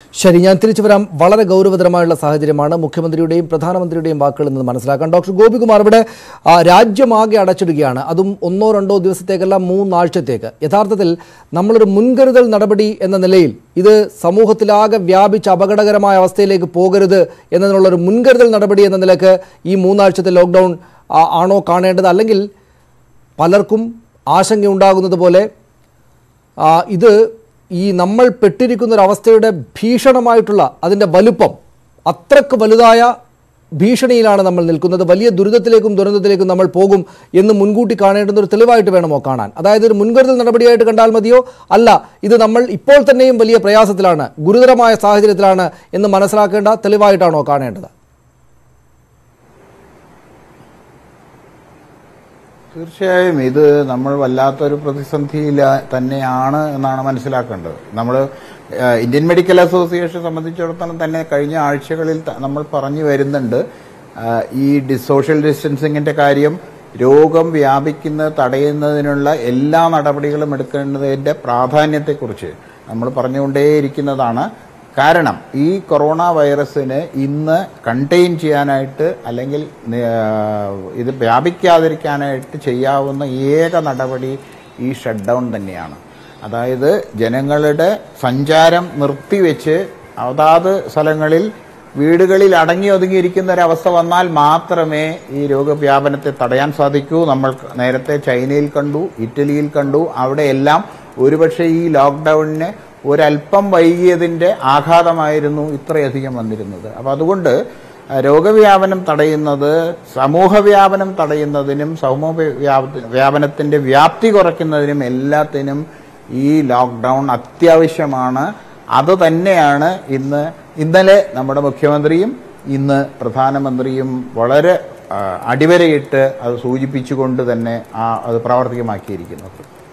ശരി ഞാൻ തിരിച്ചു വരാം വളരെ ഗൗരവതരമായുള്ള സാഹചര്യമാണ് മുഖ്യമന്ത്രിയുടെയും പ്രധാനമന്ത്രിയുടെയും വാക്കുകളിൽ നിന്ന് മനസ്സിലാക്കാൻ ഡോക്ടർ ഗോപികുമാർ ഇവിടെ ആ, രാജ്യമാകെ അടച്ചിടുകയാണ് അതും ഒന്നോ രണ്ടോ ദിവസത്തേക്കല്ല മൂന്നാഴ്ചത്തേക്ക് യഥാർത്ഥത്തിൽ നമ്മളൊരു മുൻകരുതൽ നടപടി എന്ന നിലയിൽ ഇത് സമൂഹത്തിലാകെ വ്യാപിച്ച് അപകടകരമായ അവസ്ഥയിലേക്ക് പോകരുത് എന്നതിനുള്ളൊരു മുൻകരുതൽ നടപടി എന്ന നിലക്ക് ഈ മൂന്നാഴ്ചത്തെ ലോക്ക്ഡൗൺ ആ, ആണോ കാണേണ്ടത് അല്ലെങ്കിൽ പലർക്കും ആശങ്കയുണ്ടാകുന്നത് പോലെ ആ, ഇത് ഈ നമ്മൾ പെട്ടിരിക്കുന്ന ഒരു അവസ്ഥയുടെ ഭീഷണമായിട്ടുള്ള അതിൻ്റെ വലുപ്പം അത്രക്ക് വലുതായ ഭീഷണിയിലാണ് നമ്മൾ നിൽക്കുന്നത് വലിയ ദുരിതത്തിലേക്കും ദുരന്തത്തിലേക്കും നമ്മൾ പോകും എന്ന് മുൻകൂട്ടി കാണേണ്ടുന്ന ഒരു തെളിവായിട്ട് വേണമോ കാണാൻ അതായത് ഒരു മുൻകരുതൽ നടപടിയായിട്ട് കണ്ടാൽ മതിയോ അല്ല ഇത് നമ്മൾ ഇപ്പോൾ തന്നെയും വലിയ പ്രയാസത്തിലാണ് ഗുരുതരമായ സാഹചര്യത്തിലാണ് എന്ന് മനസ്സിലാക്കേണ്ട തെളിവായിട്ടാണോ കാണേണ്ടത് തീർച്ചയായും ഇത് നമ്മൾ വല്ലാത്തൊരു പ്രതിസന്ധിയിൽ തന്നെയാണ് എന്നാണ് മനസ്സിലാക്കേണ്ടത് നമ്മൾ ഇന്ത്യൻ മെഡിക്കൽ അസോസിയേഷൻ സംബന്ധിച്ചിടത്തോളം തന്നെ കഴിഞ്ഞ ആഴ്ചകളിൽ ത- നമ്മൾ പറഞ്ഞു വരുന്നുണ്ട് ആ, ഈ ഡി- സോഷ്യൽ ഡിസ്റ്റൻസിങ്ങിന്റെ കാര്യം രോഗം വ്യാപിക്കുന്നത് തടയുന്നതിനുള്ള എല്ലാ നടപടികളും എടുക്കേണ്ടതിന്റെ പ്രാധാന്യത്തെക്കുറിച്ച് നമ്മൾ പറഞ്ഞുകൊണ്ടേയിരിക്കുന്നതാണ് കാരണം ഈ കൊറോണ വൈറസിന് ഇന്ന് കണ്ടെയ്ൻ ചെയ്യാനായിട്ട് അല്ലെങ്കിൽ നി- ഇത് വ്യാപിക്കാതിരിക്കാനായിട്ട് ചെയ്യാവുന്ന ഏക നടപടി ഈ ഷട്ട് ഡൗൺ തന്നെയാണ് അതായത് ജനങ്ങളുടെ സഞ്ചാരം നിർത്തിവെച്ച് അതാത് സ്ഥലങ്ങളിൽ വീടുകളിൽ അടങ്ങി ഒതുങ്ങിയിരിക്കുന്ന ഒരവസ്ഥ വന്നാൽ മാത്രമേ ഈ രോഗവ്യാപനത്തെ തടയാൻ സാധിക്കൂ നമ്മൾ നേരത്തെ ചൈനയിൽ കണ്ടു ഇറ്റലിയിൽ കണ്ടു അവിടെയെല്ലാം ഒരുപക്ഷെ ഈ ലോക്ക്ഡൌണിന് ഒരല്പം വൈകിയതിന്റെ ആഘാതമായിരുന്നു ഇത്രയധികം വന്നിരുന്നത് അപ്പം അതുകൊണ്ട് അഹ് രോഗവ്യാപനം തടയുന്നത് സമൂഹ വ്യാപനം തടയുന്നതിനും സമൂഹ വ്യാപ- വ്യാപനത്തിന്റെ വ്യാപ്തി കുറയ്ക്കുന്നതിനും എല്ലാത്തിനും ഈ ലോക്ക്ഡൗൺ അത്യാവശ്യമാണ് അത് തന്നെയാണ് ഇന്ന് ഇന്നലെ നമ്മുടെ മുഖ്യമന്ത്രിയും ഇന്ന് പ്രധാനമന്ത്രിയും വളരെ ആ, അടിവരയിട്ട് അത് സൂചിപ്പിച്ചുകൊണ്ട് തന്നെ ആ അത് പ്രാവർത്തികമാക്കിയിരിക്കുന്നത്